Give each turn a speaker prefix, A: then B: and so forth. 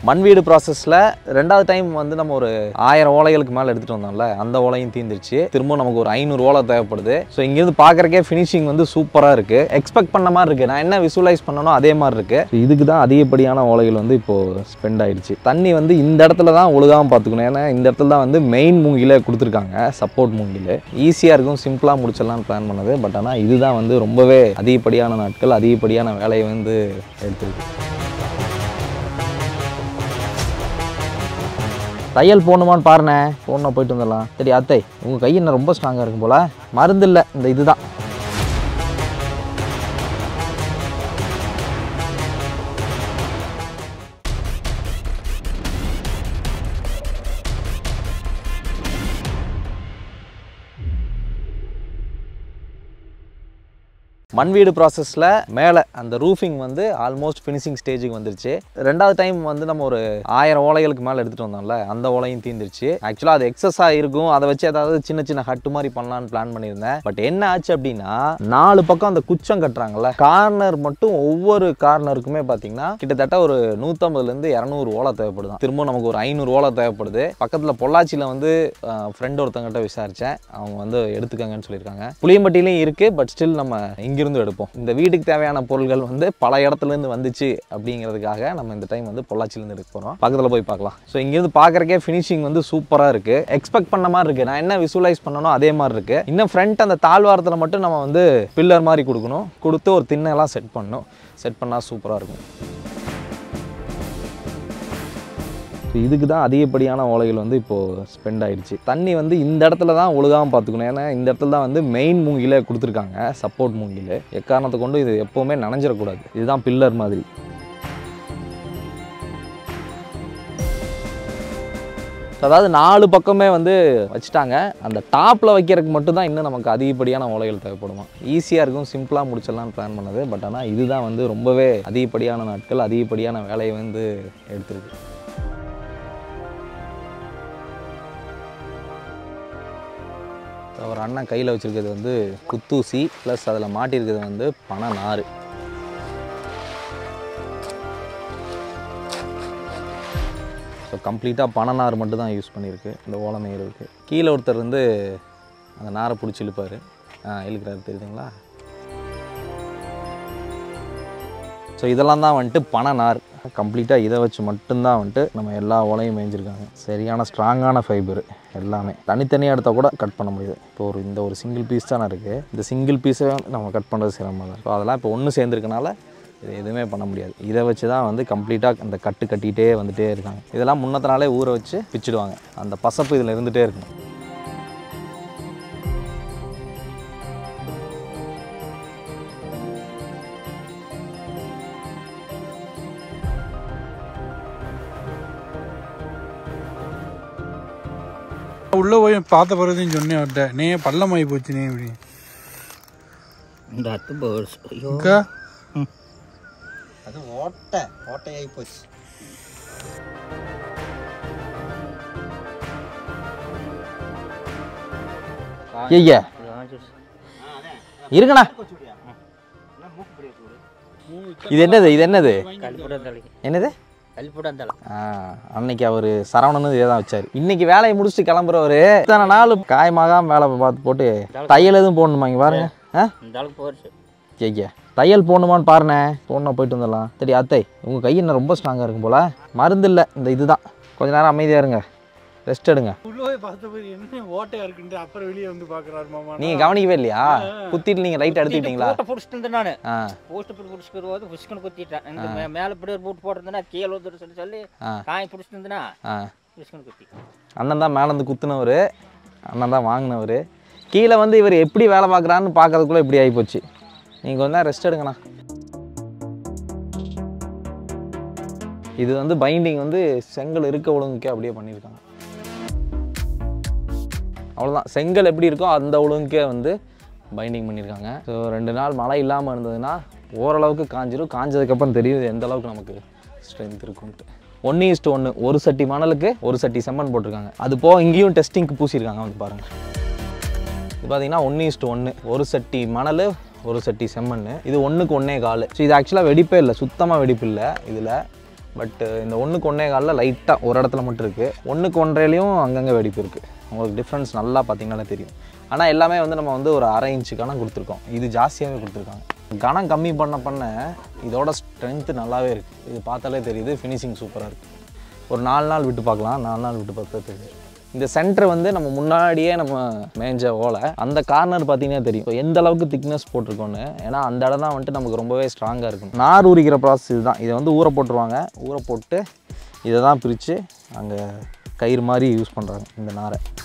A: மண் வீடு ப்ராசஸில் ரெண்டாவது டைம் வந்து நம்ம ஒரு ஆயிரம் ஓலைகளுக்கு மேலே எடுத்துகிட்டு வந்தோம்ல அந்த ஓலையும் தீர்ந்துருச்சு திரும்ப நமக்கு ஒரு ஐநூறு ஓலை தேவைப்படுது ஸோ இங்கேருந்து பார்க்குறக்கே ஃபினிஷிங் வந்து சூப்பராக இருக்குது எக்ஸ்பெக்ட் பண்ண மாதிரி இருக்குது நான் என்ன விசுவலைஸ் பண்ணனோ அதே மாதிரி இருக்குது இதுக்கு தான் அதிகப்படியான ஓலைகள் வந்து இப்போது ஸ்பெண்ட் ஆயிடுச்சு தண்ணி வந்து இந்த இடத்துல தான் ஒழுகாமல் பார்த்துக்கணும் ஏன்னா இந்த இடத்துல தான் வந்து மெயின் மூங்கில கொடுத்துருக்காங்க சப்போர்ட் மூங்கில் ஈஸியாக இருக்கும் சிம்பிளாக முடிச்சிடலாம்னு பிளான் பண்ணது பட் ஆனால் இதுதான் வந்து ரொம்பவே அதிகப்படியான நாட்கள் அதிகப்படியான வேலையை வந்து எடுத்துருக்கு தையல் போடணுமான்னு பாருண்ணே போடணும் போயிட்டு வந்துடலாம் சரி அத்தை உங்கள் கை என்ன ரொம்ப ஸ்ட்ராங்காக இருக்கும் போல மருந்து இல்லை இந்த இதுதான் மண் வீடு ப்ராசஸில் மேலே அந்த ரூஃபிங் வந்து ஆல்மோஸ்ட் ஃபினிஷிங் ஸ்டேஜுக்கு வந்துருச்சு ரெண்டாவது டைம் வந்து நம்ம ஒரு ஆயிரம் ஓலைகளுக்கு மேலே எடுத்துகிட்டு வந்தோம்ல அந்த ஓலையும் தீர்ந்துருச்சு ஆக்சுவலாக அது எக்ஸஸாக இருக்கும் அதை வச்சு ஏதாவது சின்ன சின்ன ஹட்டு மாதிரி பண்ணலான்னு பிளான் பண்ணியிருந்தேன் பட் என்ன ஆச்சு அப்படின்னா நாலு பக்கம் அந்த குச்சம் கட்டுறாங்கல்ல கார்னர் மட்டும் ஒவ்வொரு கார்னருக்குமே பார்த்தீங்கன்னா கிட்டத்தட்ட ஒரு நூற்றம்பதுலேருந்து இரநூறு ஓலை தேவைப்படுதான் திரும்ப நமக்கு ஒரு ஐநூறு ஓலை தேவைப்படுது பக்கத்தில் பொள்ளாச்சியில் வந்து ஃப்ரெண்ட் ஒருத்தங்கிட்ட விசாரித்தேன் அவங்க வந்து எடுத்துக்கங்கன்னு சொல்லியிருக்காங்க புளியம்பட்டியிலையும் இருக்குது பட் ஸ்டில் நம்ம இங்கிருந்து எடுப்போம் இந்த வீட்டுக்கு தேவையான பொருட்கள் வந்து பல இடத்துலேருந்து வந்துச்சு அப்படிங்கிறதுக்காக நம்ம இந்த டைம் வந்து பொள்ளாச்சியிலேருந்து எடுக்க போகிறோம் பக்கத்தில் போய் பார்க்கலாம் ஸோ இங்கேருந்து பார்க்குறக்கே ஃபினிஷிங் வந்து சூப்பராக இருக்குது எக்ஸ்பெக்ட் பண்ண மாதிரி இருக்குது நான் என்ன விசுவலைஸ் பண்ணனோ அதே மாதிரி இருக்குது இன்னும் ஃப்ரண்ட் அந்த தாழ்வாரத்தில் மட்டும் நம்ம வந்து பில்லர் மாதிரி கொடுக்கணும் கொடுத்து ஒரு திண்ணெல்லாம் செட் பண்ணணும் செட் பண்ணால் சூப்பராக இருக்கும் ஸோ இதுக்கு தான் அதிகப்படியான ஓலைகள் வந்து இப்போது ஸ்பெண்ட் ஆயிடுச்சு தண்ணி வந்து இந்த இடத்துல தான் ஒழுகாமல் பார்த்துக்கணும் ஏன்னா இந்த இடத்துல தான் வந்து மெயின் மூங்கில கொடுத்துருக்காங்க சப்போர்ட் மூங்கில் எக்காரணத்தை கொண்டு இது எப்போவுமே நனைஞ்சிடக்கூடாது இதுதான் பில்லர் மாதிரி So, அதாவது நாலு பக்கமே வந்து வச்சுட்டாங்க அந்த டாப்பில் வைக்கிறதுக்கு மட்டும் தான் இன்னும் நமக்கு அதிகப்படியான ஓலைகள் தேவைப்படுமா ஈஸியாக இருக்கும் சிம்பிளாக முடிச்சிடலாம்னு பிளான் பண்ணது பட் ஆனால் இதுதான் வந்து ரொம்பவே அதிகப்படியான நாட்கள் அதிகப்படியான வேலையை வந்து எடுத்திருக்கு அவர் அண்ணன் கையில் வச்சுருக்கிறது வந்து குத்தூசி ப்ளஸ் அதில் மாட்டியிருக்கிறது வந்து பனை நார் ஸோ கம்ப்ளீட்டாக பனை நார் மட்டும் தான் யூஸ் பண்ணியிருக்கு இந்த ஓலை நெய்கிறதுக்கு கீழே ஒருத்தர் வந்து அந்த நாரை பிடிச்சி இழுப்பார் ஆ இழுக்கிறாரு தெரியுதுங்களா ஸோ இதெல்லாம் தான் வந்துட்டு பனை நார் கம்ப்ளீட்டாக இதை வச்சு மட்டும்தான் வந்துட்டு நம்ம எல்லா ஓலையும் மேய்ஞ்சிருக்காங்க சரியான ஸ்ட்ராங்கான ஃபைபர் எல்லாமே தனித்தனியாக எடுத்தால் கூட கட் பண்ண முடியுது இப்போ ஒரு இந்த ஒரு சிங்கிள் பீஸ் தானே இருக்குது இந்த சிங்கிள் பீஸை நம்ம கட் பண்ணுறது சிரமம் தான் ஸோ அதெல்லாம் இப்போ ஒன்று சேர்ந்துருக்கனால இது எதுவுமே பண்ண முடியாது இதை வச்சு தான் வந்து கம்ப்ளீட்டாக அந்த கட்டு கட்டிகிட்டே வந்துட்டே இருக்காங்க இதெல்லாம் முன்னத்த நாளே ஊற வச்சு பிச்சிடுவாங்க அந்த பசப்பு இதில் இருந்துகிட்டே இருக்கணும்
B: உள்ள போய் பார்த்த பிறகுதான் சொன்னேன் அவர்கிட்ட நே பள்ளமாயி போச்சு நே இப்படி
C: இந்த அத்து பேர்ஸ் ஐயோ
B: அக்கா
C: அது ஓட்டை ஓட்டையாகி போச்சு
A: ஐயா இருக்குண்ணா இது என்னது இது என்னது
C: கல்புடந்தலை
A: என்னது
C: கல்புடந்தலை
A: ஆ, அன்னைக்கு அவர் சரவணனும் இதே தான் வச்சார் இன்னைக்கு வேலையை முடிச்சுட்டு கிளம்புறவர் இத்தனை நாள் காயமாகாம வேலை பார்த்து போட்டு தையல் எதுவும் போடணுமா இங்கே பாருங்க ஆ
C: இந்த அளவுக்கு போர்ஸ்
A: ஐயா தையல் போடணுமான்னு பாருண்ணே போடணும் போயிட்டு வந்துடலாம் சரி அத்தை உங்கள் கை என்ன ரொம்ப ஸ்ட்ராங்காக இருக்கும் போல மருந்து இல்லை இந்த இதுதான் கொஞ்ச நேரம் அமைதியாக இருங்க ரெஸ்ட் எடுங்க
B: உள்ள போய் பார்த்த பிறகு என்ன ஓட்டையா இருக்குன்ட்டு அப்புறம் வெளியே வந்து பாக்குறாரு மாமா
A: நீங்கள் கவனிக்கவே இல்லையா குத்திட்டு நீங்கள் லைட் எடுத்துக்கிட்டீங்களா
C: போட்ட பிடிச்சிட்டு இருந்தேன் நான்
A: ஆ
C: போஸ்ட் போட்டு பிடிச்சிக்கிற போது புஷ்கன்னு குத்திட்டேன் இந்த மே- மேல இப்படி ஒரு பூட் போட்டிருந்தேன்னா கீழே வந்துட்டு சொல்லி சொல்லி
A: ஆ.
C: காய் பிடிச்சிட்டு இருந்தேன்னா
A: ஆ
C: புஷ்கன்னு குத்தி
A: அண்ணன் தான் மேலேருந்து குத்துனவர் அண்ணன் தான் வாங்கினவர் கீழே வந்து இவர் எப்படி வேலை பார்க்குறான்னு பார்க்கறதுக்குள்ளே இப்படி ஆகிப்போச்சு நீங்கள் கொஞ்ச நேரம் ரெஸ்ட் எடுங்கண்ணா இது வந்து பைண்டிங் வந்து செங்கல் இருக்க ஒழுங்குக்கே அப்படியே பண்ணியிருக்காங்க அவ்வளோதான் செங்கல் எப்படி இருக்கோ அந்த ஒழுங்குக்கே வந்து பைண்டிங் பண்ணியிருக்காங்க ஸோ ரெண்டு நாள் மழை இல்லாமல் இருந்ததுன்னா ஓரளவுக்கு காஞ்சிரும் காஞ்சதுக்கப்புறம் தெரியும் இது எந்த அளவுக்கு நமக்கு ஸ்ட்ரென்த் இருக்கும்ட்டு ஒன்று இஸ்ட்டு ஒன்று ஒரு சட்டி மணலுக்கு ஒரு சட்டி செம்மண் போட்டிருக்காங்க அது போக இங்கேயும் டெஸ்டிங்க்கு பூசியிருக்காங்க வந்து பாருங்கள் இது பார்த்தீங்கன்னா ஒன்று இஸ்ட்டு ஒன்று ஒரு சட்டி மணல் ஒரு சட்டி செம்மண் இது ஒன்றுக்கு ஒன்றே கால் ஸோ இது ஆக்சுவலாக வெடிப்பே இல்லை சுத்தமாக வெடிப்பு இல்லை இதில் பட் இந்த ஒன்றுக்கு ஒன்றே காலில் லைட்டாக ஒரு இடத்துல மட்டும் இருக்குது ஒன்றுக்கு ஒன்றரைலையும் அங்கங்கே வெடிப்பு இருக்குது உங்களுக்கு டிஃப்ரென்ஸ் நல்லா பார்த்தீங்கன்னாலே தெரியும் ஆனால் எல்லாமே வந்து நம்ம வந்து ஒரு அரை இன்ச்சு கணம் கொடுத்துருக்கோம் இது ஜாஸ்தியாகவே கொடுத்துருக்காங்க கணம் கம்மி பண்ண பண்ண இதோட ஸ்ட்ரென்த்து நல்லாவே இருக்குது இது பார்த்தாலே தெரியுது ஃபினிஷிங் சூப்பராக இருக்குது ஒரு நாலு நாள் விட்டு பார்க்கலாம் நாலு நாள் விட்டு பார்த்தா தெரியும் இந்த சென்டர் வந்து நம்ம முன்னாடியே நம்ம மேஞ்ச ஓலை அந்த கார்னர் பார்த்தீங்கன்னா தெரியும் So, எந்த அளவுக்கு திக்னஸ் போட்டிருக்கோன்னு ஏன்னா அந்த இடம் தான் வந்துட்டு நமக்கு ரொம்பவே ஸ்ட்ராங்காக இருக்கும் நார் உரிக்கிற ப்ராசஸ் இதுதான் இதை வந்து ஊற போட்டுருவாங்க ஊற போட்டு இதை தான் பிரித்து அங்கே கயிறு மாதிரி யூஸ் பண்ணுறாங்க இந்த நாரை